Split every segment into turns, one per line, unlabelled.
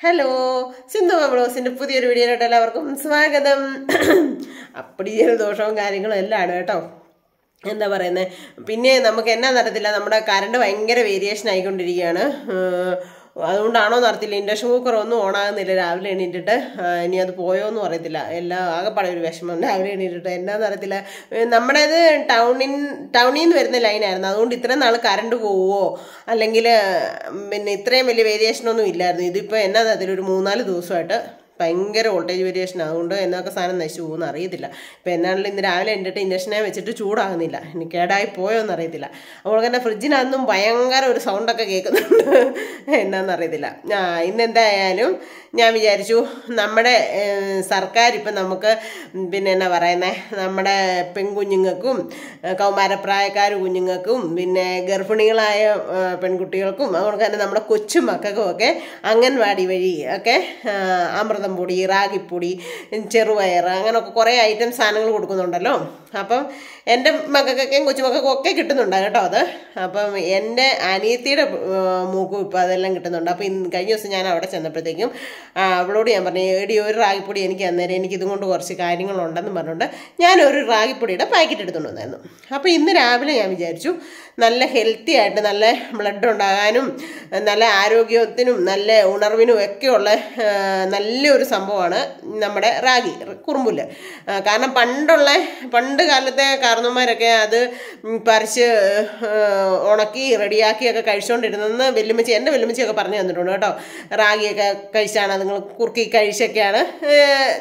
Hello Sindhu ബ്ലോസിന്റെ പുതിയൊരു വീഡിയോയിലോട്ട് എല്ലാവർക്കും സ്വാഗതം അപ്പടി ദോഷവും കാര്യങ്ങളും എല്ലാം ആണ് കേട്ടോ എന്താ പറയുന്നത് പിന്നെ നമുക്ക് എന്നാ നടത്തില്ല നമ്മുടെ കറണ്ട് ഭയങ്കര വേരിയേഷൻ ആയിക്കൊണ്ടിരിക്കുകയാണ് ഏഹ് അതുകൊണ്ടാണോ നടത്തില്ല ഇൻഡക്ഷൻ കുക്കർ ഒന്നും ഓണാകുന്നില്ല രാവിലെ എണീറ്റിട്ട് ആ, ഇനി അത് പോയോ എന്നും അറിയത്തില്ല എല്ലാം ആകെപ്പാടെ ഒരു വിഷമം രാവിലെ എണീറ്റിട്ട് എന്നാന്ന് അറിയത്തില്ല ഏഹ് നമ്മുടേത് ടൗണിൻ ടൗണിൽ നിന്ന് വരുന്ന ലൈനായിരുന്നു അതുകൊണ്ട് ഇത്രയും നാൾ കറണ്ട് പോവുമോ അല്ലെങ്കിൽ പിന്നെ ഇത്രയും വലിയ വേരിയേഷൻ ഒന്നും ഇല്ലായിരുന്നു ഇതിപ്പോൾ എന്നാ അതിലൊരു മൂന്നാല് ദിവസമായിട്ട് ഭയങ്കര വോൾട്ടേജ് വേരിയേഷൻ അതുകൊണ്ട് എന്നൊക്കെ സാധനം നശിച്ചു പോകുമെന്ന് അറിയത്തില്ല ഇപ്പം എന്നാണെങ്കിലും ഇന്ന് രാവിലെ എൻ്റെ ഇൻഡക്ഷനെ വെച്ചിട്ട് ചൂടാകുന്നില്ല ഇനി കേടായി പോയോ എന്ന് അറിയത്തില്ല അപ്പോൾ തന്നെ ഫ്രിഡ്ജിനകത്തും ഭയങ്കര ഒരു സൗണ്ടൊക്കെ കേൾക്കുന്നുണ്ട് എന്നാന്ന് അറിയത്തില്ല ആ ഇന്നെന്തായാലും ഞാൻ വിചാരിച്ചു നമ്മുടെ ഏഹ്, സർക്കാർ ഇപ്പം നമുക്ക് പിന്നെ എന്നാ പറയുന്നത് നമ്മുടെ പെൺകുഞ്ഞുങ്ങൾക്കും ഏഹ്, കൗമാരപ്രായക്കാർ കുഞ്ഞുങ്ങൾക്കും പിന്നെ ഗർഭിണികളായ ഏഹ്, പെൺകുട്ടികൾക്കും അതുകൊണ്ട് തന്നെ നമ്മുടെ കൊച്ചു മക്കൾക്കും ഒക്കെ അംഗൻവാടി വഴി ഒക്കെ ഏഹ്, അമൃതം പൊടി റാഗിപ്പൊടി ചെറുപയർ അങ്ങനെയൊക്കെ കുറേ ഐറ്റം സാധനങ്ങൾ കൊടുക്കുന്നുണ്ടല്ലോ അപ്പം എൻ്റെ മക്കൾക്കൊക്കെയും കൊച്ചുമക്കൾക്കും ഒക്കെ കിട്ടുന്നുണ്ട് കേട്ടോ അത് അപ്പം എൻ്റെ അനിയത്തിയുടെ ഏഹ്, മൂക്കും ഇപ്പം അതെല്ലാം കിട്ടുന്നുണ്ട് അപ്പം ഇന്ന് കഴിഞ്ഞ ദിവസം ഞാൻ അവിടെ ചെന്നപ്പോഴത്തേക്കും ആ, അവളോട് ഞാൻ പറഞ്ഞു എടി ഒരു റാഗിപ്പൊടി എനിക്ക് അന്നേരം എനിക്ക് ഇതും കൊണ്ട് കുറച്ച് കാര്യങ്ങളുണ്ടെന്ന് പറഞ്ഞുകൊണ്ട് ഞാൻ ഒരു റാഗിപ്പൊടിയുടെ പാക്കറ്റ് എടുത്തുകൊണ്ട് വന്നായിരുന്നു അപ്പോൾ ഇന്ന് രാവിലെ ഞാൻ വിചാരിച്ചു നല്ല ഹെൽത്തി ആയിട്ട് നല്ല ബ്ലഡ് ഉണ്ടാകാനും നല്ല ആരോഗ്യത്തിനും നല്ല ഉണർവിനും ഒക്കെയുള്ള ആ, നല്ലൊരു സംഭവമാണ് നമ്മുടെ റാഗി കുറുമ്പുല്ല് ആ, കാരണം പണ്ടുള്ള പണ്ട് കാലത്തെ കാരണവന്മാരൊക്കെ അത് ഉം, പറിച്ച് ആ, ഉണക്കി റെഡിയാക്കിയൊക്കെ കഴിച്ചുകൊണ്ടിരുന്നെന്ന് വെല്ലുമിച്ചി എൻ്റെ വെല്ലുമിച്ചിയൊക്കെ പറഞ്ഞു തന്നിട്ടുണ്ട് കേട്ടോ റാഗിയൊക്കെ കഴിച്ചാണ് അതുങ്ങൾ കുറുക്കി കഴിച്ചൊക്കെയാണ് ഏ,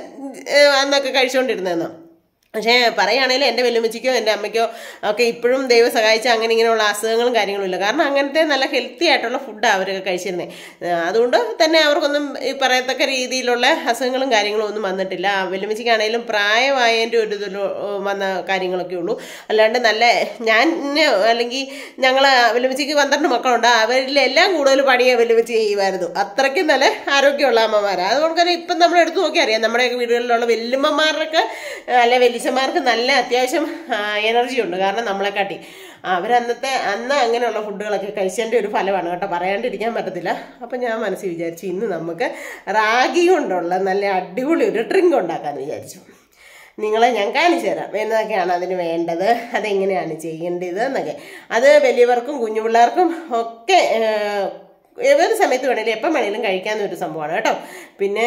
ഏ, അന്നൊക്കെ കഴിച്ചുകൊണ്ടിരുന്നതെന്ന് പക്ഷേ പറയുകയാണെങ്കിൽ എൻ്റെ വെല്ലുമ്മച്ചിക്കോ എൻ്റെ അമ്മയ്ക്കോ ഒക്കെ ഇപ്പോഴും ദൈവം സഹായിച്ച അങ്ങനെ ഇങ്ങനെയുള്ള അസുഖങ്ങളും കാര്യങ്ങളും ഇല്ല കാരണം അങ്ങനത്തെ നല്ല ഹെൽത്തി ആയിട്ടുള്ള ഫുഡാണ് അവരൊക്കെ കഴിച്ചിരുന്നത് അതുകൊണ്ട് തന്നെ അവർക്കൊന്നും ഈ പറയത്തക്ക രീതിയിലുള്ള അസുഖങ്ങളും കാര്യങ്ങളും ഒന്നും വന്നിട്ടില്ല വെല്ലുമ്മച്ചിക്കാണെങ്കിലും പ്രായമായതിൻ്റെ ഒരു ഇതിൽ വന്ന കാര്യങ്ങളൊക്കെ ഉള്ളൂ അല്ലാണ്ട് നല്ല ഞാൻ അല്ലെങ്കിൽ ഞങ്ങൾ വെല്ലുമ്മച്ചിക്ക് പന്ത്രണ്ട് മക്കളുണ്ട് അവരിലെല്ലാം കൂടുതൽ പണിയെ വെല്ലുമ്മച്ചി ചെയ്യുമായിരുന്നു അത്രയ്ക്കും നല്ല ആരോഗ്യമുള്ള അമ്മമാരാണ് അതുകൊണ്ട് തന്നെ ഇപ്പം നമ്മൾ എടുത്തു നോക്കിയാൽ അറിയാം നമ്മുടെയൊക്കെ വീടുകളിലുള്ള വെല്ലുമ്മമാർക്ക് അല്ലെ വെല്ലിച്ചന്മാർക്ക് നല്ല അത്യാവശ്യം എനർജി ഉണ്ട് കാരണം നമ്മളെക്കാട്ടി അവരന്നത്തെ അന്ന് അങ്ങനെയുള്ള ഫുഡുകളൊക്കെ കഴിച്ചതിൻ്റെ ഒരു ഫലമാണ് കേട്ടോ പറയാണ്ടിരിക്കാൻ പറ്റത്തില്ല അപ്പം ഞാൻ മനസ്സിൽ വിചാരിച്ചു ഇന്ന് നമുക്ക് റാഗി കൊണ്ടുള്ള നല്ല അടിപൊളി ഒരു ഡ്രിങ്ക് ഉണ്ടാക്കാമെന്ന് വിചാരിച്ചു നിങ്ങളെ ഞാൻ കാണിച്ചു തരാം എന്നതൊക്കെയാണ് അതിന് വേണ്ടത് അതെങ്ങനെയാണ് ചെയ്യേണ്ടത് എന്നൊക്കെ അത് വലിയവർക്കും കുഞ്ഞു പിള്ളേർക്കും ഒക്കെ ഏഹ്, ഏതൊരു സമയത്ത് വേണേലും എപ്പം വേണേലും കഴിക്കാവുന്ന ഒരു സംഭവമാണ് കേട്ടോ പിന്നെ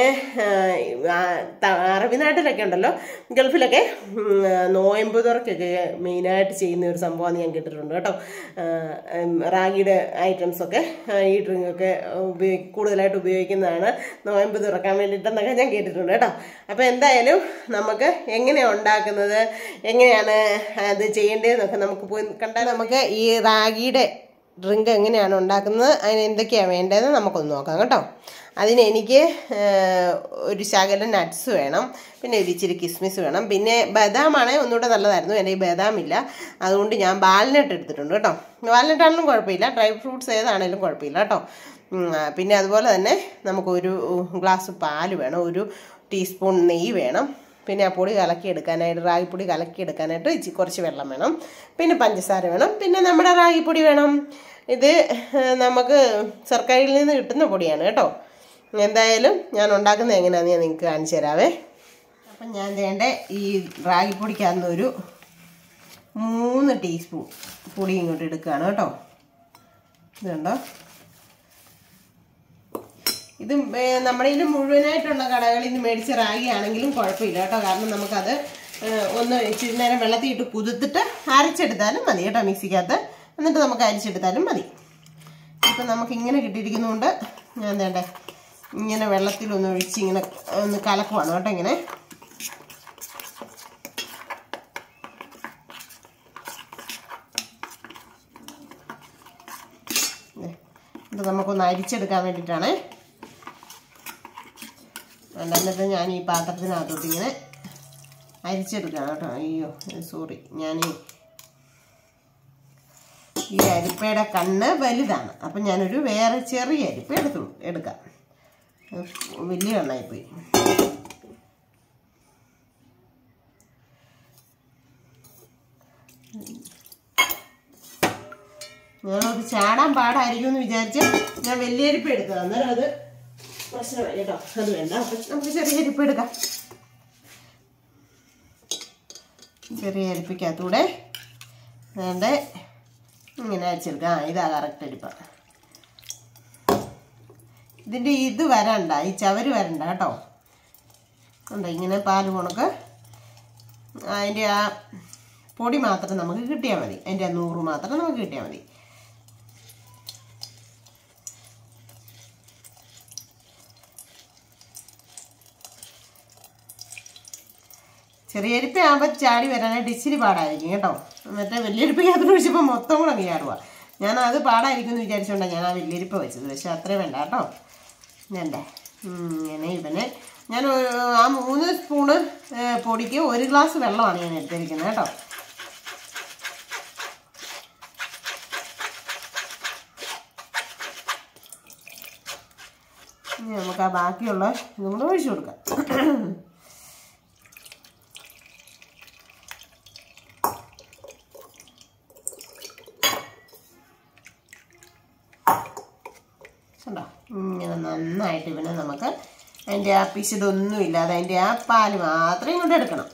ആ, ത- അറബി നാട്ടിലൊക്കെ ഉണ്ടല്ലോ ഗൾഫിലൊക്കെ ഉം, നോയമ്പ് തുറക്കൊക്കെ മെയിനായിട്ട് ചെയ്യുന്ന ഒരു സംഭവമാണ് ഞാൻ കേട്ടിട്ടുണ്ട് കേട്ടോ ആ, ഉം, റാഗിയുടെ ഐറ്റംസൊക്കെ ഈ ഡ്രിങ്കൊക്കെ ഉപയോഗി കൂടുതലായിട്ട് ഉപയോഗിക്കുന്നതാണ് നോയമ്പ് തുറക്കാൻ വേണ്ടിയിട്ടെന്നൊക്കെ ഞാൻ കേട്ടിട്ടുണ്ട് കേട്ടോ അപ്പോൾ എന്തായാലും നമുക്ക് എങ്ങനെയാണ് ഉണ്ടാക്കുന്നത് എങ്ങനെയാണ് അത് ചെയ്യേണ്ടതെന്നൊക്കെ നമുക്ക് പോയി കണ്ടാൽ നമുക്ക് ഈ റാഗിയുടെ ഡ്രിങ്ക് എങ്ങനെയാണ് ഉണ്ടാക്കുന്നത് അതിന് എന്തൊക്കെയാണ് വേണ്ടതെന്ന് നമുക്കൊന്ന് നോക്കാം കേട്ടോ അതിന് എനിക്ക് ഏഹ്, ഒരു ശകലം നട്ട്സ് വേണം പിന്നെ ഒരു ഇച്ചിരി കിസ്മിസ് വേണം പിന്നെ ബദാമാണ് ഒന്നുകൂടെ നല്ലതായിരുന്നു എൻ്റെ ഈ ബദാമില്ല അതുകൊണ്ട് ഞാൻ വാൽനട്ട് എടുത്തിട്ടുണ്ട് കേട്ടോ വാൽനട്ട് ആണെങ്കിലും കുഴപ്പമില്ല ഡ്രൈ ഫ്രൂട്ട്സ് ഏതാണെങ്കിലും കുഴപ്പമില്ല കേട്ടോ ഉം, ആ, പിന്നെ അതുപോലെ തന്നെ നമുക്കൊരു ഗ്ലാസ് പാല് വേണം ഒരു ടീസ്പൂൺ നെയ്യ് വേണം പിന്നെ ആ പൊടി കലക്കി എടുക്കാനായിട്ട് റാഗിപ്പൊടി കലക്കി എടുക്കാനായിട്ട് ഇച്ചി കുറച്ച് വെള്ളം വേണം പിന്നെ പഞ്ചസാര വേണം പിന്നെ നമ്മുടെ റാഗിപ്പൊടി വേണം ഇത് ഏഹ്, നമുക്ക് സർക്കാരിൽ നിന്ന് കിട്ടുന്ന പൊടിയാണ് കേട്ടോ എന്തായാലും ഞാൻ ഉണ്ടാക്കുന്നത് എങ്ങനെയാണെന്ന് ഞാൻ നിങ്ങൾക്ക് കാണിച്ചു തരാവേ അപ്പം ഞാൻ വേണ്ട ഈ റാഗിപ്പൊടിക്കകത്ത് ഒരു മൂന്ന് ടീസ്പൂൺ പൊടി ഇങ്ങോട്ട് എടുക്കുകയാണ് കേട്ടോ ഇതുണ്ടോ ഇത് ഏ- നമ്മുടെ ഇതിൽ മുഴുവനായിട്ടുള്ള കടകളിൽ നിന്ന് മേടിച്ച റാഗി ആണെങ്കിലും കുഴപ്പമില്ല കേട്ടോ കാരണം നമുക്കത് ഏ, ഒന്ന് ഇച്ചിരി നേരം വെള്ളത്തിൽ ഇട്ട് കുതിർത്തിട്ട് അരച്ചെടുത്താലും മതി കേട്ടോ മിക്സിക്കകത്ത് എന്നിട്ട് നമുക്ക് അരിച്ചെടുത്താലും മതി ഇപ്പം നമുക്ക് ഇങ്ങനെ കിട്ടിയിരിക്കുന്നതുകൊണ്ട് ഞാൻ വേണ്ടേ ഇങ്ങനെ വെള്ളത്തിലൊന്ന് ഒഴിച്ച് ഇങ്ങനെ ഒന്ന് കലക്കുവാണ് കേട്ടോ ഇങ്ങനെ ദേ, ഇത് നമുക്കൊന്ന് അരിച്ചെടുക്കാൻ വേണ്ടിയിട്ടാണേ വേണ്ട എന്നിട്ട് ഞാൻ ഈ പാത്രത്തിനകത്തോട്ട് ഇങ്ങനെ അരിച്ചെടുക്കണം കേട്ടോ അയ്യോ സോറി ഞാൻ ഈ ഈ അരിപ്പയുടെ കണ്ണ് വലുതാണ് അപ്പം ഞാനൊരു വേറെ ചെറിയ അരിപ്പ എടുത്തു എടുക്കാം അത് വലിയ കണ്ണായിപ്പോയി ഞാനത് ചാടാൻ പാടായിരിക്കും എന്ന് വിചാരിച്ച് ഞാൻ വലിയ അരിപ്പ എടുത്തത് അന്നേരം അത് പ്രശ്നമായി കേട്ടോ അത് വേണ്ട അപ്പം നമുക്ക് ചെറിയ അരിപ്പ് എടുക്കാം ചെറിയ അരിപ്പിക്കകത്തൂടെ വേണ്ട ഇങ്ങനെ അരിച്ചെടുക്കാം ആ ഇതാ കറക്റ്റ് അരിപ്പ ഇതിൻ്റെ ഇത് വരണ്ട ഈ ചവര് വരണ്ട കേട്ടോ ഉണ്ടോ ഇങ്ങനെ പാല് കണക്ക് അതിൻ്റെ ആ പൊടി മാത്രം നമുക്ക് കിട്ടിയാൽ മതി അതിൻ്റെ ആ നൂറ് മാത്രം നമുക്ക് കിട്ടിയാൽ മതി ചെറിയ അരിപ്പ ആകുമ്പോൾ ചാടി വരാനായിട്ട് ഇച്ചിരി പാടായിരിക്കും കേട്ടോ മറ്റേ വലിയരിപ്പയ്ക്കകത്ത് ഒഴിച്ചപ്പോൾ മൊത്തം കൂടെ അങ്ങ് ചാടുക ഞാൻ അത് പാടായിരിക്കും എന്ന് വിചാരിച്ചുകൊണ്ടാണ് ഞാൻ ആ വലിയരിപ്പ വെച്ചത് പക്ഷെ അത്രയും വേണ്ട കേട്ടോ വേണ്ട ഇങ്ങനെ ഇവനെ ഞാൻ ഒരു- ആ മൂന്ന് സ്പൂണ് ഏ, പൊടിക്ക് ഒരു ഗ്ലാസ് വെള്ളമാണ് ഞാൻ എടുത്തിരിക്കുന്നത് കേട്ടോ ഇനി നമുക്ക് ആ ബാക്കിയുള്ള ഇതും കൂടെ ഒഴിച്ചു കൊടുക്കാം കണ്ടോ ഇങ്ങനെ നന്നായിട്ട് ഇവനെ നമുക്ക് അതിൻ്റെ ആ പിശുതൊന്നും ഇല്ലാതെ അതിൻ്റെ ആ പാല് മാത്രം ഇങ്ങോട്ട് എടുക്കണം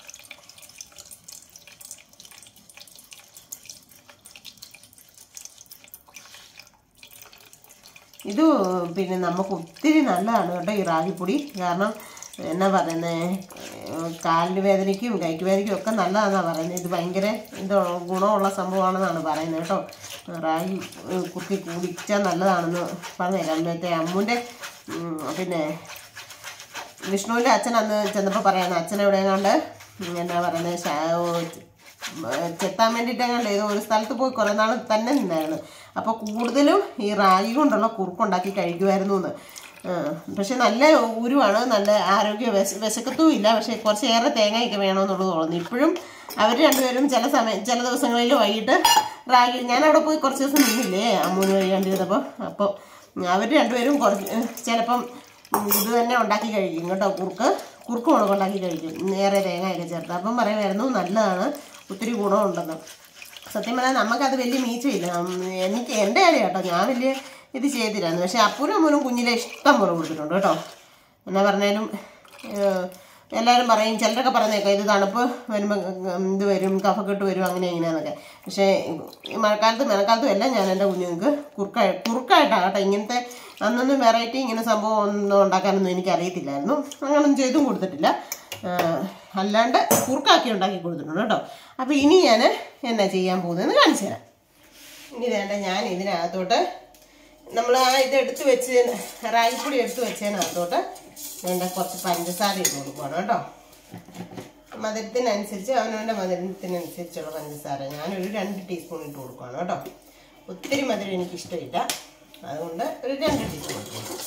ഇത് പിന്നെ നമുക്ക് ഒത്തിരി നല്ലതാണ് കേട്ടോ ഈ റാഗിപ്പൊടി കാരണം എന്നാ പറയുന്നത് കാലിന് വേദനയ്ക്കും കൈക്ക് വേദനയ്ക്കും ഒക്കെ നല്ലതാണെന്നാണ് പറയുന്നത് ഇത് ഭയങ്കര ഇത് ഗുണമുള്ള സംഭവമാണെന്നാണ് പറയുന്നത് കേട്ടോ റാഗി ഏഹ്, കുറുക്കി കുടിച്ചാൽ നല്ലതാണെന്ന് പറഞ്ഞേക്കാം മറ്റേ അമ്മൂൻ്റെ ഉം, പിന്നെ വിഷ്ണുവിൻ്റെ അച്ഛൻ അന്ന് ചെന്നപ്പോൾ പറയുന്നത് അച്ഛൻ എവിടെയെങ്ങാണ്ട് എന്നാ പറയുന്നത് ശാ- ചെത്താൻ വേണ്ടിയിട്ടെങ്ങാണ്ട് ഏതോ ഒരു സ്ഥലത്ത് പോയി കുറേ നാൾ തന്നെ നിന്നായിരുന്നു അപ്പോൾ കൂടുതലും ഈ റാഗി കൊണ്ടുള്ള കുറുക്കുണ്ടാക്കി കഴിക്കുമായിരുന്നു എന്ന് പക്ഷെ നല്ല ഊരുവാണ് നല്ല ആരോഗ്യ വിശ വിശക്കത്തും ഇല്ല പക്ഷെ കുറച്ചേറെ തേങ്ങയൊക്കെ വേണമെന്നുള്ളത് തോന്നുന്നു ഇപ്പോഴും അവർ രണ്ടുപേരും ചില സമയം ചില ദിവസങ്ങളിൽ വൈകിട്ട് റാഗി ഞാൻ അവിടെ പോയി കുറച്ച് ദിവസം നിന്നില്ലേ അമ്മൂന് വഴിയാണ്ടിരുന്നപ്പോൾ അപ്പോൾ അവർ രണ്ടുപേരും കുറച്ച് ചിലപ്പം ഇത് തന്നെ ഉണ്ടാക്കി കഴിക്കും കേട്ടോ കുറുക്ക് കുറുക്ക് മുളക് ഉണ്ടാക്കി കഴിക്കും നേരെ തേങ്ങയൊക്കെ ചേർത്ത് അപ്പം പറയുമായിരുന്നു നല്ലതാണ് ഒത്തിരി ഗുണമുണ്ടെന്ന് സത്യം പറഞ്ഞാൽ നമുക്കത് വലിയ മീച്ചമില്ല ഉം, എനിക്ക് എൻ്റെ കാര്യം കേട്ടോ ഞാൻ വലിയ ഇത് ചെയ്തില്ലായിരുന്നു പക്ഷേ അപ്പൂരും അമ്മൂനും കുഞ്ഞിലെ ഇഷ്ടം പോലെ കൊടുത്തിട്ടുണ്ട് കേട്ടോ എന്നാ പറഞ്ഞാലും ഏഹ്, എല്ലാവരും പറയും ചിലരൊക്കെ പറഞ്ഞേക്കാം ഇത് തണുപ്പ് വരുമ്പോൾ ഇത് വരും കഫക്കെട്ട് വരും അങ്ങനെ ഇങ്ങനെയാന്നൊക്കെ പക്ഷേ ഈ മഴക്കാലത്ത് മഴക്കാലത്തും എല്ലാം ഞാൻ എൻ്റെ കുഞ്ഞുങ്ങൾക്ക് കുറുക്കായി കുറുക്കായിട്ടാണ് കേട്ടോ ഇങ്ങനത്തെ അന്നൊന്നും വെറൈറ്റി ഇങ്ങനെ സംഭവം ഒന്നും ഉണ്ടാക്കാനൊന്നും എനിക്ക് അറിയത്തില്ലായിരുന്നു അങ്ങനൊന്നും ചെയ്തും കൊടുത്തിട്ടില്ല ആഹ് അല്ലാണ്ട് കുറുക്കാക്കി ഉണ്ടാക്കി കൊടുത്തിട്ടുണ്ട് കേട്ടോ അപ്പോൾ ഇനി ഞാൻ എന്നാ ചെയ്യാൻ പോകുന്നതെന്ന് കാണിച്ചു തരാം ഇനി വേണ്ട ഞാൻ ഇതിനകത്തോട്ട് നമ്മൾ ആ ഇത് എടുത്ത് വെച്ച് റാഗിപ്പൊടി എടുത്ത് വെച്ചതിനകത്തോട്ട് വേണ്ട കുറച്ച് പഞ്ചസാര ഇട്ട് കൊടുക്കണം കേട്ടോ മധുരത്തിനനുസരിച്ച് അവനവൻ്റെ മധുരത്തിനനുസരിച്ചുള്ള പഞ്ചസാര ഞാനൊരു രണ്ട് ടീസ്പൂൺ ഇട്ട് കൊടുക്കുകയാണ് കേട്ടോ ഒത്തിരി മധുരം എനിക്ക് ഇഷ്ടമില്ല അതുകൊണ്ട് ഒരു രണ്ട് ടീസ്പൂൺ ഇട്ട് കൊടുക്കും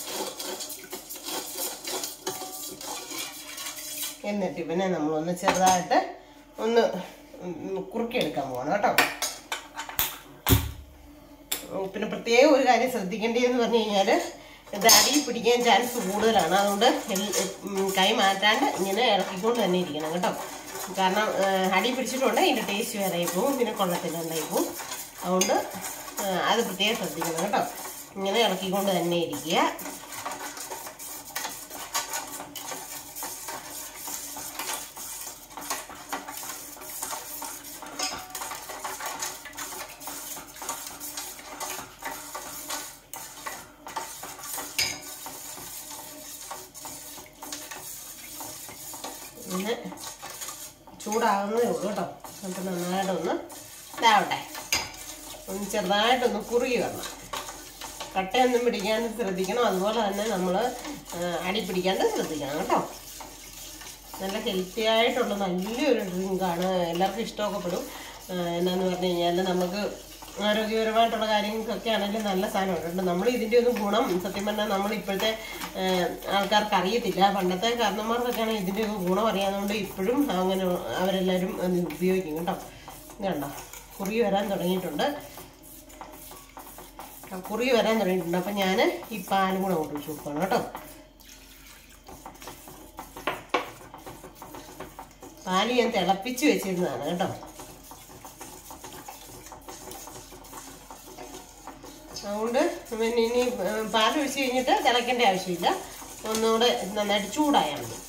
എന്നിട്ട് ഇവനെ നമ്മളൊന്ന് ചെറുതായിട്ട് ഒന്ന് ഉം കുറുക്കിയെടുക്കാൻ പോകണം കേട്ടോ ഉം പിന്നെ പ്രത്യേകം ഒരു കാര്യം ശ്രദ്ധിക്കേണ്ടതെന്ന് പറഞ്ഞു കഴിഞ്ഞാൽ ഇത് അടി പിടിക്കാൻ ചാൻസ് കൂടുതലാണ് അതുകൊണ്ട് എൽ- ഉം കൈ മാറ്റാണ്ട് ഇങ്ങനെ ഇളക്കിക്കൊണ്ട് തന്നെ ഇരിക്കണം കേട്ടോ കാരണം ഏഹ്, അടി പിടിച്ചിട്ടുണ്ട് അതിൻ്റെ ടേസ്റ്റ് വേറെ പോവും പിന്നെ കൊള്ളത്തിലുണ്ടായി പോവും അതുകൊണ്ട് ഏഹ്, അത് പ്രത്യേകം ശ്രദ്ധിക്കണം കേട്ടോ ഇങ്ങനെ ഇളക്കിക്കൊണ്ട് തന്നെ ഇരിക്കുക ഒന്ന് ചൂടാകുന്നതേ ഉള്ളൂ കേട്ടോ അപ്പം നന്നായിട്ടൊന്ന് ഇതാവട്ടെ ഒന്ന് ചെറുതായിട്ടൊന്ന് കുറുകി വരണം കട്ടയൊന്നും പിടിക്കാണ്ട് ശ്രദ്ധിക്കണം അതുപോലെ തന്നെ നമ്മൾ അടി പിടിക്കാണ്ട് ശ്രദ്ധിക്കണം കേട്ടോ നല്ല ഹെൽത്തി ആയിട്ടുള്ള നല്ലൊരു ഡ്രിങ്കാണ് എല്ലാവർക്കും ഇഷ്ടമൊക്കെ പെടും ആ, എന്നാന്ന് പറഞ്ഞു കഴിഞ്ഞാൽ നമുക്ക് ആരോഗ്യപരമായിട്ടുള്ള കാര്യങ്ങൾക്കൊക്കെ ആണെങ്കിലും നല്ല സാധനമുണ്ട് നമ്മൾ ഇതിൻ്റെ ഒന്നും ഗുണം സത്യം പറഞ്ഞാൽ നമ്മൾ ഇപ്പോഴത്തെ ആ, ആൾക്കാർക്ക് അറിയത്തില്ല പണ്ടത്തെ കാരണന്മാർക്കൊക്കെയാണ് ഇതിൻ്റെ ഒക്കെ ഗുണം അറിയാവുന്നതുകൊണ്ട് ഇപ്പോഴും അങ്ങനെ അവരെല്ലാവരും അത് ഉപയോഗിക്കും കേട്ടോ ഇത് കണ്ടോ കുറുകി വരാൻ തുടങ്ങിയിട്ടുണ്ട് ആ, കുറുകി വരാൻ തുടങ്ങിയിട്ടുണ്ട് അപ്പം ഞാൻ ഈ പാലും കൂടെ അങ്ങോട്ട് ഒഴിച്ച് കൊടുക്കണം കേട്ടോ പാല് ഞാൻ തിളപ്പിച്ച് വെച്ചിരുന്നതാണ് കേട്ടോ അതുകൊണ്ട് പിന്നെ ഇനി ഏഹ്, പാൽ ഒഴിച്ച് കഴിഞ്ഞിട്ട് തിളയ്ക്കേണ്ട ആവശ്യമില്ല ഒന്നുകൂടെ നന്നായിട്ട് ചൂടായാൽ മതി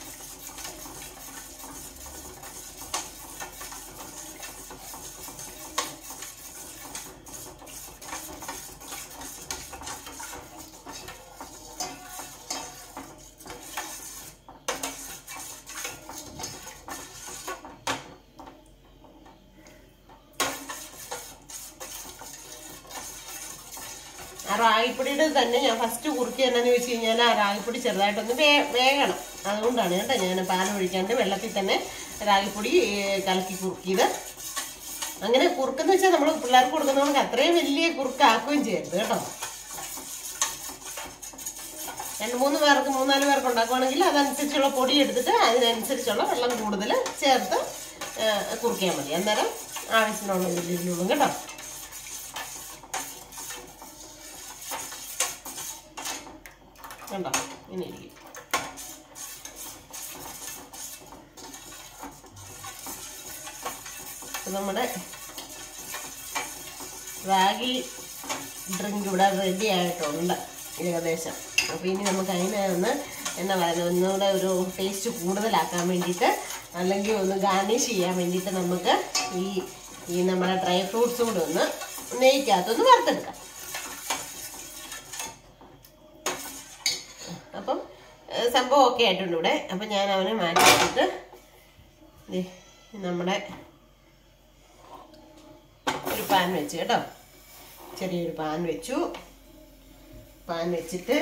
ആ റാഗിപ്പൊടിയുടെ തന്നെ ഞാൻ ഫസ്റ്റ് കുറുക്കി എന്നാന്ന് വെച്ച് കഴിഞ്ഞാൽ ആ റാഗിപ്പൊടി ചെറുതായിട്ടൊന്ന് വേ വേകണം അതുകൊണ്ടാണ് കേട്ടോ ഞാൻ പാൽ ഒഴിക്കാണ്ട് വെള്ളത്തിൽ തന്നെ റാഗിപ്പൊടി ഏ, കലക്കി കുറുക്കിയത് അങ്ങനെ കുറുക്കെന്ന് വെച്ചാൽ നമ്മൾ പിള്ളേർക്ക് കൊടുക്കുന്നതുകൊണ്ട് അത്രയും വലിയ കുറുക്കാക്കുകയും ചെയ്യരുത് കേട്ടോ രണ്ട് മൂന്ന് പേർക്ക് മൂന്നാല് പേർക്ക് ഉണ്ടാക്കുവാണെങ്കിൽ അതനുസരിച്ചുള്ള പൊടി എടുത്തിട്ട് അതിനനുസരിച്ചുള്ള വെള്ളം കൂടുതൽ ചേർത്ത് ഏ, കുറുക്കിയാൽ മതി അന്നേരം ആവശ്യത്തിനുള്ള ഇതിലുള്ളൂ കേട്ടോ കണ്ടോ ഇങ്ങനെ ഇരിക്കും അപ്പൊ നമ്മുടെ റാഗി ഡ്രിങ്ക് ഇവിടെ റെഡി ആയിട്ടുണ്ട് ഏകദേശം അപ്പോൾ ഇനി നമുക്ക് അതിനെ ഒന്ന് എന്നാ പറയുന്നത് ഒന്നുകൂടെ ഒരു ടേസ്റ്റ് കൂടുതലാക്കാൻ വേണ്ടിയിട്ട് അല്ലെങ്കിൽ ഒന്ന് ഗാർണിഷ് ചെയ്യാൻ വേണ്ടിയിട്ട് നമുക്ക് ഈ ഈ നമ്മുടെ ഡ്രൈ ഫ്രൂട്ട്സും കൂടെ ഒന്ന് നെയ്ക്കകത്തൊന്ന് വറുത്തെടുക്കാം അപ്പം ഏഹ്, സംഭവം ഒക്കെ ആയിട്ടുണ്ട് ഇവിടെ അപ്പം ഞാൻ അവനെ മാറ്റി വെച്ചിട്ട് ദേ, നമ്മുടെ ഒരു പാൻ വെച്ച് കേട്ടോ ചെറിയൊരു പാൻ വെച്ചു പാൻ വെച്ചിട്ട്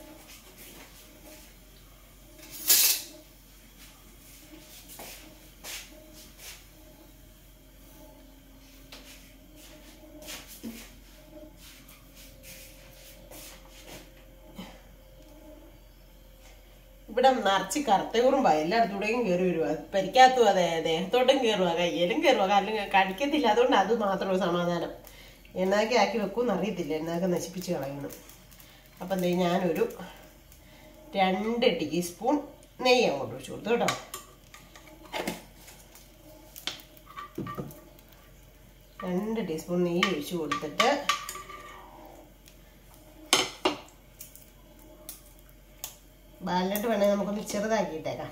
ഇവിടെ നിറച്ച് കറുത്തയൂറുമ്പ എല്ലായിടത്തൂടെയും കയറി വരുക പരിക്കാത്തും അതെ ദേഹത്തോട്ടും കയറുക കയ്യിലും കയറുക കാലിലും കടിക്കത്തില്ല അതുകൊണ്ട് അത് മാത്രമേ സമാധാനം എണ്ണാക്കി ആക്കി വെക്കുമെന്ന് അറിയത്തില്ല എണ്ണാക്കി നശിപ്പിച്ച് കളയുന്നു അപ്പം ദേ ഞാനൊരു രണ്ട് ടീസ്പൂൺ നെയ്യ് അങ്ങോട്ട് ഒഴിച്ചു കൊടുത്തു കേട്ടോ രണ്ട് ടീസ്പൂൺ നെയ്യ് ഒഴിച്ചു കൊടുത്തിട്ട് ബാലിലോട്ട് വേണമെങ്കിൽ നമുക്കൊന്ന് ചെറുതാക്കിയിട്ടേക്കാം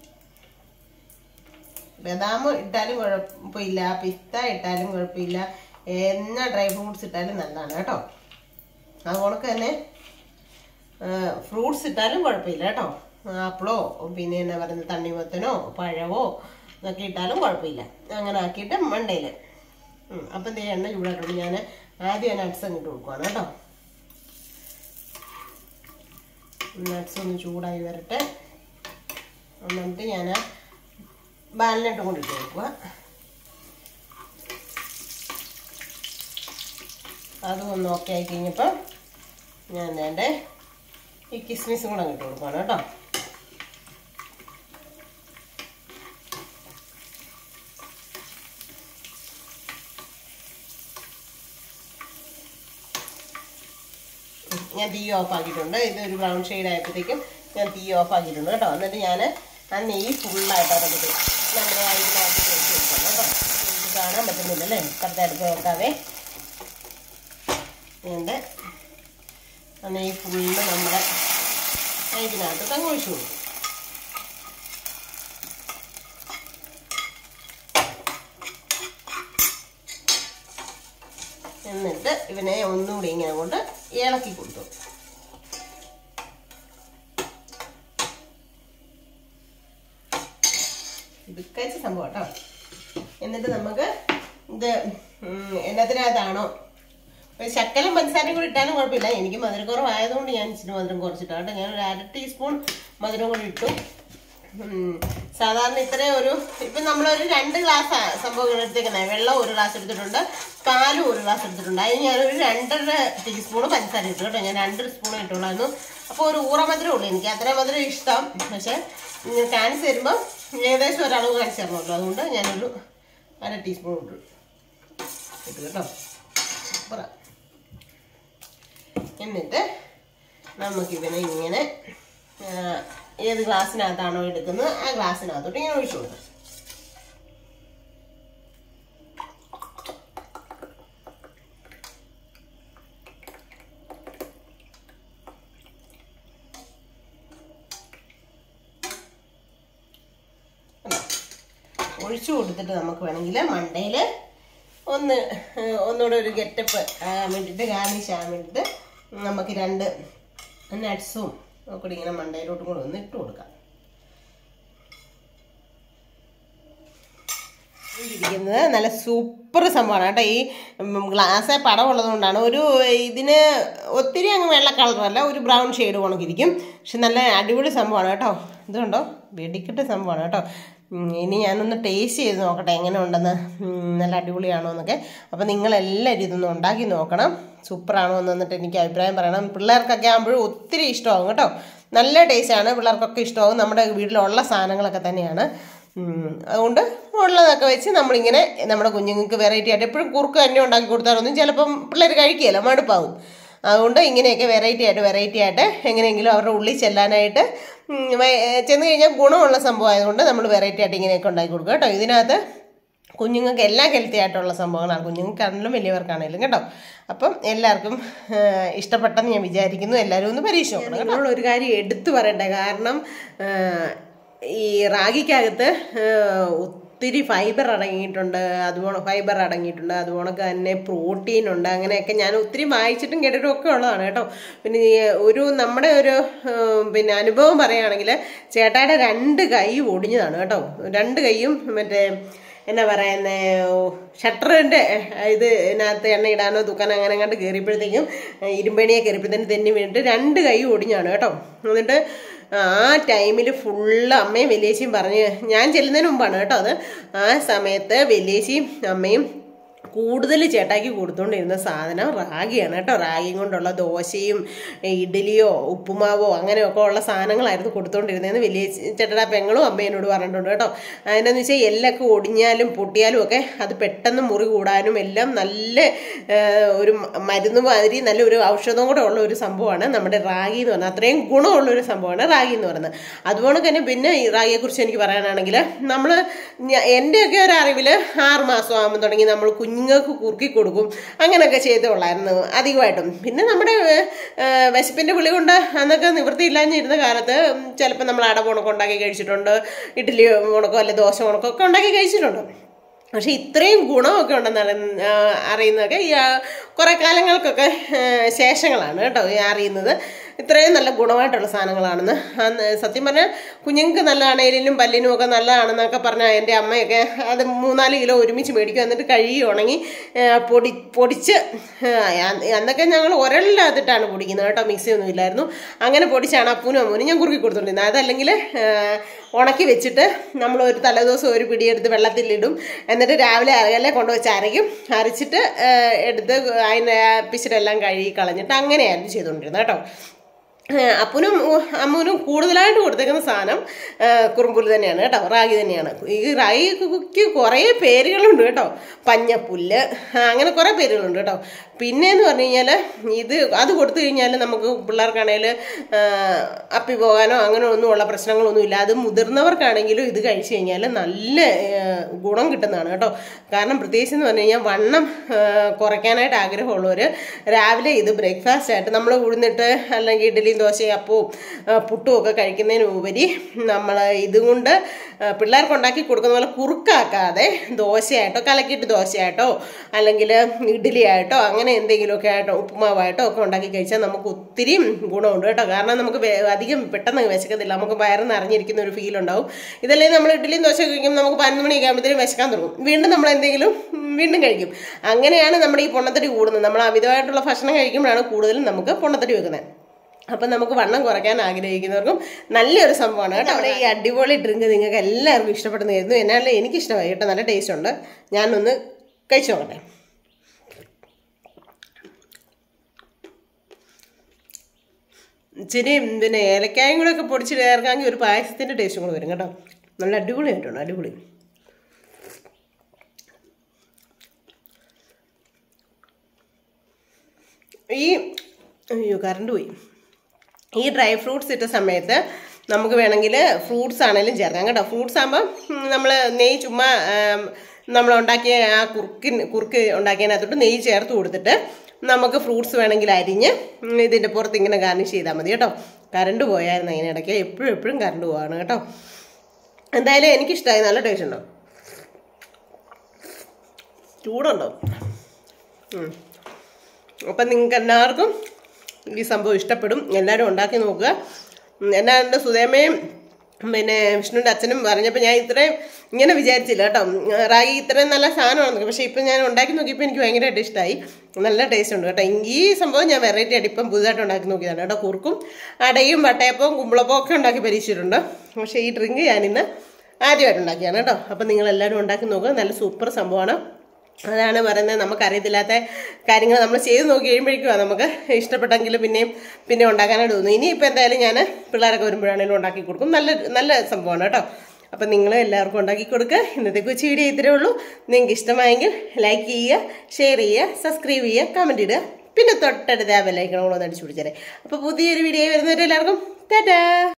ബദാം ഇട്ടാലും കുഴപ്പമില്ല പിസ്ത ഇട്ടാലും കുഴപ്പമില്ല എന്നാ ഡ്രൈ ഫ്രൂട്ട്സ് ഇട്ടാലും നല്ലതാണ് കേട്ടോ അതുകൊണ്ടൊക്കെ തന്നെ ഫ്രൂട്ട്സ് ഇട്ടാലും കുഴപ്പമില്ല കേട്ടോ ആപ്പിളോ പിന്നെ എന്നാ പറയുന്നത് തണ്ണിമത്തനോ പഴവോ ഇതൊക്കെ ഇട്ടാലും കുഴപ്പമില്ല അങ്ങനെ ആക്കിയിട്ട് മണ്ടയിൽ അപ്പം എന്ത് എണ്ണ ചൂടായിട്ടുണ്ട് ഞാൻ ആദ്യം നട്ട്സ് അങ്ങോട്ട് കൊടുക്കുവാണ് കേട്ടോ നട്ട്സ് ഒന്ന് ചൂടായി വരട്ടെ എന്നിട്ട് ഞാൻ ബാലിനട്ടും കൂടി ഇട്ട് കൊടുക്കുക അതും ഒന്ന് ഓക്കെ ആയി കഴിഞ്ഞപ്പോൾ ഞാൻ വേണ്ടേ ഈ കിസ്മിസും കൂടെ അങ്ങോട്ട് കൊടുക്കുകയാണ് കേട്ടോ ഞാൻ തീ ഓഫ് ആക്കിയിട്ടുണ്ട് ഇത് ഒരു ബ്രൗൺ ഷെയ്ഡ് ആയപ്പോഴത്തേക്കും ഞാൻ തീ ഓഫ് ആക്കിയിട്ടുണ്ട് കേട്ടോ എന്നിട്ട് ഞാൻ ആ നെയ്യ് ഫുള്ളായിട്ട് അടക്കിട്ട് നമ്മുടെ ആ ഇതിനകത്ത് ഒഴിച്ച് കൊടുക്കണം കേട്ടോ എനിക്ക് കാണാൻ പറ്റുന്നില്ലല്ലേ കറുത്ത അടുപ്പ് നോക്കാവേ എൻ്റെ ആ നെയ്യ് ഫുള്ള് നമ്മുടെ ഇതിനകത്ത് അങ്ങ് ഒഴിച്ചു കൊടുക്കും എന്നിട്ട് ഇവനെ ഒന്നുകൂടി ഇങ്ങനെ കൊണ്ട് ഇളക്കി കൊടുത്തു ഇത് കഴിച്ച സംഭവം കേട്ടോ എന്നിട്ട് നമുക്ക് ഇത് ഉം, എന്നതിനകത്താണോ ഒരു ശക്കലം പഞ്ചസാരയും കൂടി ഇട്ടാലും കുഴപ്പമില്ല എനിക്ക് മധുരക്കുറവായതുകൊണ്ട് ഞാൻ ഇച്ചിരി മധുരം കുറച്ചിട്ടാണ് കേട്ടോ ഞാൻ ഒരു അര ടീസ്പൂൺ മധുരം കൂടി ഇട്ടു ഉം, സാധാരണ ഇത്രയും ഒരു ഇപ്പം നമ്മളൊരു രണ്ട് ഗ്ലാസ് സംഭവം എടുത്തേക്കുന്നത് വെള്ളം ഒരു ഗ്ലാസ് എടുത്തിട്ടുണ്ട് പാലും ഒരു ഗ്ലാസ് എടുത്തിട്ടുണ്ട് അതിന് ഞാനൊരു രണ്ടര ടീസ്പൂൺ പഞ്ചസാര ഇട്ടു കേട്ടോ ഞാൻ രണ്ട് സ്പൂൺ ഇട്ടുള്ളായിരുന്നു അപ്പോൾ ഒരു ഊറ മധുരം ഉള്ളൂ എനിക്ക് അത്രയും മധുരം ഇഷ്ടം പക്ഷേ ഇങ്ങനെ കാണിച്ച് തരുമ്പോൾ ഏകദേശം ഒരളവ് കാണിച്ച് തരണമല്ലോ അതുകൊണ്ട് ഞാനൊരു അര ടീസ്പൂൺ ഇട്ടു ഇട്ടു കേട്ടോ സൂപ്പറാ എന്നിട്ട് നമുക്കിവനെ ഇങ്ങനെ ആ, ഏത് ഗ്ലാസ്സിനകത്താണോ എടുക്കുന്നത് ആ ഗ്ലാസ്സിനകത്തോട്ട് ഇങ്ങനെ ഒഴിച്ചു കൊടുക്കാം ഒഴിച്ചു കൊടുത്തിട്ട് നമുക്ക് വേണമെങ്കിൽ മണ്ടയിൽ ഒന്ന് ഏഹ്, ഒന്നുകൂടെ ഒരു ഗെറ്റപ്പ് ആകാൻ വേണ്ടിയിട്ട് ഗാർണിഷ് ആകാൻ വേണ്ടിയിട്ട് നമുക്ക് രണ്ട് നട്ട്സും കൂടി ഇങ്ങനെ മണ്ടയിലോട്ടും കൂടെ ഒന്ന് ഇട്ട് കൊടുക്കാം ഇരിക്കുന്നത് നല്ല സൂപ്പർ സംഭവമാണ് കേട്ടോ ഈ ഗ്ലാസ് പടം ഉള്ളതുകൊണ്ടാണ് ഒരു ഇതിന് ഒത്തിരി അങ്ങ് വെള്ള കളറല്ല ഒരു ബ്രൗൺ ഷെയ്ഡ് കണക്കിരിക്കും പക്ഷെ നല്ല അടിപൊളി സംഭവമാണ് കേട്ടോ ഇതുണ്ടോ വെടിക്കെട്ട് സംഭവമാണ് കേട്ടോ ഉം, ഇനി ഞാനൊന്ന് ടേസ്റ്റ് ചെയ്ത് നോക്കട്ടെ എങ്ങനെ ഉണ്ടെന്ന് ഉം, നല്ല അടിപൊളിയാണോ എന്നൊക്കെ അപ്പോൾ നിങ്ങളെല്ലാവരും ഇതൊന്ന് ഉണ്ടാക്കി നോക്കണം സൂപ്പറാണോ എന്ന് എന്നിട്ട് എനിക്ക് അഭിപ്രായം പറയണം പിള്ളേർക്കൊക്കെ ആകുമ്പോഴും ഒത്തിരി ഇഷ്ടമാകും കേട്ടോ നല്ല ടേസ്റ്റാണ് പിള്ളേർക്കൊക്കെ ഇഷ്ടമാകും നമ്മുടെ വീട്ടിലുള്ള സാധനങ്ങളൊക്കെ തന്നെയാണ് ഉം, അതുകൊണ്ട് ഉള്ളതൊക്കെ വെച്ച് നമ്മളിങ്ങനെ നമ്മുടെ കുഞ്ഞുങ്ങൾക്ക് വെറൈറ്റി ആയിട്ട് എപ്പോഴും കുറുക്ക് തന്നെ ഉണ്ടാക്കി കൊടുത്താലൊന്നും ചിലപ്പം പിള്ളേർ കഴിക്കുകയില്ല മടുപ്പാവും അതുകൊണ്ട് ഇങ്ങനെയൊക്കെ വെറൈറ്റി ആയിട്ട് വെറൈറ്റി ആയിട്ട് എങ്ങനെയെങ്കിലും അവരുടെ ഉള്ളിൽ ചെല്ലാനായിട്ട് ഉം, വേ- ചെന്ന് കഴിഞ്ഞാൽ ഗുണമുള്ള സംഭവം ആയതുകൊണ്ട് നമ്മൾ വെറൈറ്റി ആയിട്ട് ഇങ്ങനെയൊക്കെ ഉണ്ടാക്കി കൊടുക്കുക കേട്ടോ ഇതിനകത്ത് കുഞ്ഞുങ്ങൾക്ക് എല്ലാം ഹെൽത്തി ആയിട്ടുള്ള സംഭവങ്ങളാണ് കുഞ്ഞുങ്ങൾക്കാണെങ്കിലും വലിയവർക്കാണെങ്കിലും കേട്ടോ അപ്പം എല്ലാവർക്കും ആ, ഇഷ്ടപ്പെട്ടെന്ന് ഞാൻ വിചാരിക്കുന്നു എല്ലാവരും ഒന്ന് പരീക്ഷ നോക്കണം നിങ്ങളോട് ഒരു കാര്യം എടുത്തു പറയട്ടെ കാരണം ആ, ഈ റാഗിക്കകത്ത് ആ, ഒത്തിരി ഫൈബർ അടങ്ങിയിട്ടുണ്ട് അതുപോലെ ഫൈബർ അടങ്ങിയിട്ടുണ്ട് അതുപോലെ തന്നെ പ്രോട്ടീൻ ഉണ്ട് അങ്ങനെയൊക്കെ ഞാൻ ഒത്തിരി വായിച്ചിട്ടും കേട്ടിട്ടും ഒക്കെ ഉള്ളതാണ് കേട്ടോ പിന്നെ ഈ ഒരു നമ്മുടെ ഒരു ഉം, പിന്നെ അനുഭവം പറയുകയാണെങ്കിൽ ചേട്ടായുടെ രണ്ട് കൈ ഒടിഞ്ഞതാണ് കേട്ടോ രണ്ട് കൈയും മറ്റേ എന്നാ പറയുന്നേ ഷട്ടറിൻ്റെ ഇത് ഇതിനകത്ത് എണ്ണ ഇടാനോ തൂക്കാനോ അങ്ങനെ അങ്ങോട്ട് കയറിയപ്പോഴത്തേക്കും ഇരുമ്പണിയെ കയറിയപ്പോഴത്തേനും തെന്നി വീണിട്ട് രണ്ട് കൈ ഒടിഞ്ഞാണ് കേട്ടോ എന്നിട്ട് ആ ടൈമിൽ ഫുള്ള് അമ്മയും വലിയേച്ചിയും പറഞ്ഞ് ഞാൻ ചെല്ലുന്നതിന് മുമ്പാണ് കേട്ടോ അത് ആ സമയത്ത് വലിയേച്ചിയും അമ്മയും കൂടുതൽ ചേട്ടാക്കി കൊടുത്തുകൊണ്ടിരുന്ന സാധനം റാഗിയാണ് കേട്ടോ റാഗിയും കൊണ്ടുള്ള ദോശയും ഇഡ്ഡലിയോ ഉപ്പുമാവോ അങ്ങനെയൊക്കെ ഉള്ള സാധനങ്ങളായിരുന്നു കൊടുത്തുകൊണ്ടിരുന്നതെന്ന് വലിയ ചേട്ടയുടെ പെങ്ങളും അമ്മേനോട് പറഞ്ഞിട്ടുണ്ട് കേട്ടോ അതിനെന്ന് വെച്ചാൽ എല്ലൊക്കെ ഒടിഞ്ഞാലും പൊട്ടിയാലും ഒക്കെ അത് പെട്ടെന്ന് മുറി കൂടാനും എല്ലാം നല്ല ആ, ഒരു മരുന്ന് മാതിരി നല്ല ഒരു ഔഷധം കൂടെ ഉള്ള ഒരു സംഭവമാണ് നമ്മുടെ റാഗി എന്ന് പറഞ്ഞാൽ അത്രയും ഗുണമുള്ള ഒരു സംഭവമാണ് റാഗി എന്ന് പറയുന്നത് അതുപോലെ തന്നെ പിന്നെ ഈ റാഗിയെക്കുറിച്ച് എനിക്ക് പറയാനാണെങ്കിൽ നമ്മൾ എൻ്റെയൊക്കെ ഒരു അറിവിൽ ആറ് മാസം ആകുമ്പോൾ തുടങ്ങി നമ്മൾ കുഞ്ഞുങ്ങൾക്ക് കുറുക്കി കൊടുക്കും അങ്ങനെയൊക്കെ ചെയ്തുകൊള്ളായിരുന്നു അധികമായിട്ടും പിന്നെ നമ്മുടെ ഏഹ്, വിശപ്പിൻ്റെ വിളി കൊണ്ട് അന്നൊക്കെ നിവൃത്തിയില്ലാഞ്ഞിരുന്ന കാലത്ത് ചിലപ്പോൾ നമ്മൾ അട ഉണക്കം ഉണ്ടാക്കി കഴിച്ചിട്ടുണ്ട് ഇഡ്ഡലി ഉണക്കോ അല്ലെ ദോശ ഉണക്കോ ഒക്കെ ഉണ്ടാക്കി കഴിച്ചിട്ടുണ്ട് പക്ഷെ ഇത്രയും ഗുണമൊക്കെ ഉണ്ടെന്ന് അറിയ- ആ, അറിയുന്നതൊക്കെ ഈ ആ, കുറേ കാലങ്ങൾക്കൊക്കെ ആ, ശേഷങ്ങളാണ് കേട്ടോ ഈ അറിയുന്നത് ഇത്രയും നല്ല ഗുണമായിട്ടുള്ള സാധനങ്ങളാണെന്ന് അന്ന് സത്യം പറഞ്ഞാൽ കുഞ്ഞുങ്ങൾക്ക് നല്ലതാണ് എലിനും പല്ലിനും ഒക്കെ നല്ലതാണെന്നൊക്കെ പറഞ്ഞാൽ എൻ്റെ അമ്മയൊക്കെ അത് മൂന്നാല് കിലോ ഒരുമിച്ച് മേടിക്കും എന്നിട്ട് കഴുകി ഉണങ്ങി ആ, പൊടി പൊടിച്ച് ആ, അന്ന് അന്നൊക്കെ ഞങ്ങൾ ഉരലിനകത്തിട്ടാണ് പൊടിക്കുന്നത് കേട്ടോ മിക്സി ഒന്നും ഇല്ലായിരുന്നു അങ്ങനെ പൊടിച്ചാണ് അപ്പൂനും അമ്മൂനും ഞാൻ കുറുക്കി കൊടുത്തോണ്ടിരുന്നത് അതല്ലെങ്കിൽ ആ, ഉണക്കി വെച്ചിട്ട് നമ്മൾ ഒരു തലേദിവസം ഒരു പിടിയെടുത്ത് വെള്ളത്തിലിടും എന്നിട്ട് രാവിലെ അരകല്ലെ കൊണ്ടുവച്ച് അരയ്ക്കും അരച്ചിട്ട് ആ, എടുത്ത് അതിൻ്റെ പിശിരെല്ലാം കഴുകി കളഞ്ഞിട്ട് അങ്ങനെയായിരുന്നു ചെയ്തുകൊണ്ടിരുന്നത് കേട്ടോ ഏഹ് അപ്പനും ഉ- അമ്മൂനും കൂടുതലായിട്ട് കൊടുത്തേക്കുന്ന സാധനം ഏഹ് കുറുമ്പുല് തന്നെയാണ് കേട്ടോ റാഗി തന്നെയാണ് ഈ റാഗിക്ക് കുറേ പേരുകളുണ്ട് കേട്ടോ പഞ്ഞപ്പുല്ല് ആ, അങ്ങനെ കുറേ പേരുകളുണ്ട് കേട്ടോ പിന്നെ എന്ന് പറഞ്ഞു കഴിഞ്ഞാൽ ഇത് അത് കൊടുത്തു കഴിഞ്ഞാൽ നമുക്ക് പിള്ളേർക്കാണെങ്കിൽ അപ്പി പോകാനോ അങ്ങനെ ഒന്നും ഉള്ള പ്രശ്നങ്ങളൊന്നും ഇല്ല അത് മുതിർന്നവർക്കാണെങ്കിലും ഇത് കഴിച്ചു കഴിഞ്ഞാൽ നല്ല ഏഹ് ഗുണം കിട്ടുന്നതാണ് കേട്ടോ കാരണം പ്രത്യേകിച്ച് എന്ന് പറഞ്ഞു കഴിഞ്ഞാൽ വണ്ണം ഏഹ് കുറയ്ക്കാനായിട്ട് ആഗ്രഹമുള്ളവർ രാവിലെ ഇത് ബ്രേക്ക്ഫാസ്റ്റ് ആയിട്ട് നമ്മൾ ഉഴുന്നിട്ട് അല്ലെങ്കിൽ ഇഡ്ഡലിയും ദോശയും അപ്പവും ആ, പുട്ടും ഒക്കെ കഴിക്കുന്നതിന് ഉപരി നമ്മൾ ഇതുകൊണ്ട് ആ, പിള്ളേർക്ക് ഉണ്ടാക്കി കൊടുക്കുന്ന പോലെ കുറുക്കാക്കാതെ ദോശയായിട്ടോ കലക്കിയിട്ട് ദോശയായിട്ടോ അല്ലെങ്കിൽ ഇഡ്ഡലി ആയിട്ടോ അങ്ങനെ എന്തെങ്കിലുമൊക്കെ ആയിട്ടോ ഉപ്പുമാവായിട്ടോ ഒക്കെ ഉണ്ടാക്കി കഴിച്ചാൽ നമുക്ക് ഒത്തിരി ഗുണമുണ്ട് കേട്ടോ കാരണം നമുക്ക് വേ- അധികം പെട്ടെന്ന് വിശക്കത്തില്ല നമുക്ക് വയറ് നിറഞ്ഞിരിക്കുന്ന ഒരു ഫീൽ ഉണ്ടാവും ഇതല്ലേ നമ്മൾ ഇഡ്ഡലിയും ദോശ കഴിക്കുമ്പോൾ നമുക്ക് പതിനൊന്ന് മണിയൊക്കെ ആകുമ്പോഴത്തേനും വിശക്കാൻ തുടങ്ങും വീണ്ടും നമ്മൾ എന്തെങ്കിലും ഉം, വീണ്ടും കഴിക്കും അങ്ങനെയാണ് നമ്മുടെ ഈ പൊണ്ണത്തടി കൂടുന്നത് നമ്മൾ അമിതമായിട്ടുള്ള ഭക്ഷണം കഴിക്കുമ്പോഴാണ് കൂടുതലും നമുക്ക് പൊണ്ണത്തടി വെക്കുന്നത് അപ്പം നമുക്ക് വണ്ണം കുറയ്ക്കാൻ ആഗ്രഹിക്കുന്നവർക്കും നല്ലൊരു സംഭവമാണ് കേട്ടോ നമ്മുടെ ഈ അടിപൊളി ഡ്രിങ്ക് നിങ്ങൾക്ക് എല്ലാവർക്കും ഇഷ്ടപ്പെടുന്ന കരുതുന്നു എന്നാലും എനിക്ക് ഇഷ്ടമായി കേട്ടോ നല്ല ടേസ്റ്റ് ഉണ്ട് ഞാനൊന്ന് കഴിച്ചു നോക്കട്ടെ ഇച്ചിരി പിന്നെ ഏലക്കായും കൂടെ ഒക്കെ പൊടിച്ചിട്ട് ചേർക്കാമെങ്കിൽ ഒരു പായസത്തിൻ്റെ ടേസ്റ്റും കൂടെ വരും കേട്ടോ നല്ല അടിപൊളിയായിട്ടുണ്ട് അടിപൊളി ഈ അയ്യോ കറണ്ട് പോയി ഈ ഡ്രൈ ഫ്രൂട്ട്സ് ഇട്ട സമയത്ത് നമുക്ക് വേണമെങ്കിൽ ഫ്രൂട്ട്സ് ആണെങ്കിലും ചേർക്കാം കേട്ടോ ഫ്രൂട്ട്സ് ആകുമ്പോൾ നമ്മൾ നെയ്യ് ചുമ്മാ നമ്മൾ ഉണ്ടാക്കിയ ആ കുറുക്കിന് കുറുക്ക് ഉണ്ടാക്കിയതിനകത്തോട്ട് നെയ്യ് ചേർത്ത് കൊടുത്തിട്ട് നമുക്ക് ഫ്രൂട്ട്സ് വേണമെങ്കിൽ അരിഞ്ഞ് ഉം, ഇതിൻ്റെ പുറത്ത് ഇങ്ങനെ ഗാർണിഷ് ചെയ്താൽ മതി കേട്ടോ കറണ്ട് പോയായിരുന്നു അതിനിടയ്ക്ക് എപ്പോഴും എപ്പോഴും കറണ്ട് പോവാണ് കേട്ടോ എന്തായാലും എനിക്കിഷ്ടമായി നല്ല ടേസ്റ്റ് ഉണ്ടോ ചൂടുണ്ടോ ഉം. അപ്പം നിങ്ങൾക്ക് എല്ലാവർക്കും ഈ സംഭവം ഇഷ്ടപ്പെടും എല്ലാവരും ഉണ്ടാക്കി നോക്കുക ഉം, എന്നാ എൻ്റെ സുധേമയും പിന്നെ വിഷ്ണുവിൻ്റെ അച്ഛനും പറഞ്ഞപ്പോൾ ഞാൻ ഇത്രയും ഇങ്ങനെ വിചാരിച്ചില്ല കേട്ടോ ഉം, റാഗി ഇത്രയും നല്ല സാധനമാണെന്ന് പക്ഷേ ഇപ്പം ഞാൻ ഉണ്ടാക്കി നോക്കിയപ്പോൾ എനിക്ക് ഭയങ്കരമായിട്ട് ഇഷ്ടമായി നല്ല ടേസ്റ്റ് ഉണ്ട് കേട്ടോ ഈ സംഭവം ഞാൻ വെറൈറ്റി ആയിട്ട് ഇപ്പം പുതുതായിട്ട് ഉണ്ടാക്കി നോക്കിയതാണ് കേട്ടോ കുറുക്കും അടയും വട്ടയപ്പവും കുമ്പളപ്പവും ഒക്കെ ഉണ്ടാക്കി പരീക്ഷിച്ചിട്ടുണ്ട് പക്ഷേ ഈ ഡ്രിങ്ക് ഞാനിന്ന് ആദ്യമായിട്ട് ഉണ്ടാക്കിയാണ് കേട്ടോ അപ്പം നിങ്ങളെല്ലാവരും ഉണ്ടാക്കി നോക്കുക നല്ല സൂപ്പർ സംഭവമാണ് അതാണ് പറയുന്നത് നമുക്കറിയത്തില്ലാത്ത കാര്യങ്ങൾ നമ്മൾ ചെയ്ത് നോക്കി കഴിയുമ്പോഴേക്കും നമുക്ക് ഇഷ്ടപ്പെട്ടെങ്കിൽ പിന്നെയും പിന്നെ ഉണ്ടാക്കാനായിട്ട് തോന്നുന്നു ഇനിയിപ്പോൾ എന്തായാലും ഞാൻ പിള്ളേരൊക്കെ വരുമ്പോഴാണെങ്കിലും ഉണ്ടാക്കി കൊടുക്കും നല്ല നല്ല സംഭവമാണ് കേട്ടോ അപ്പം നിങ്ങൾ എല്ലാവർക്കും ഉണ്ടാക്കി കൊടുക്കുക ഇന്നത്തെ കൊച്ചു വീഡിയോ ഇത്രേ ഉള്ളൂ നിങ്ങൾക്ക് ഇഷ്ടമായെങ്കിൽ ലൈക്ക് ചെയ്യുക ഷെയർ ചെയ്യുക സബ്സ്ക്രൈബ് ചെയ്യുക കമൻറ്റ് ഇടുക പിന്നെ തൊട്ടടുത്ത് ആ ബെല്ലൈക്കണം കൂടെ ഒന്ന് അടിച്ചു പിടിച്ചേരെ അപ്പോൾ പുതിയൊരു വീഡിയോ വരുന്നവരെല്ലാവർക്കും ടാറ്റാ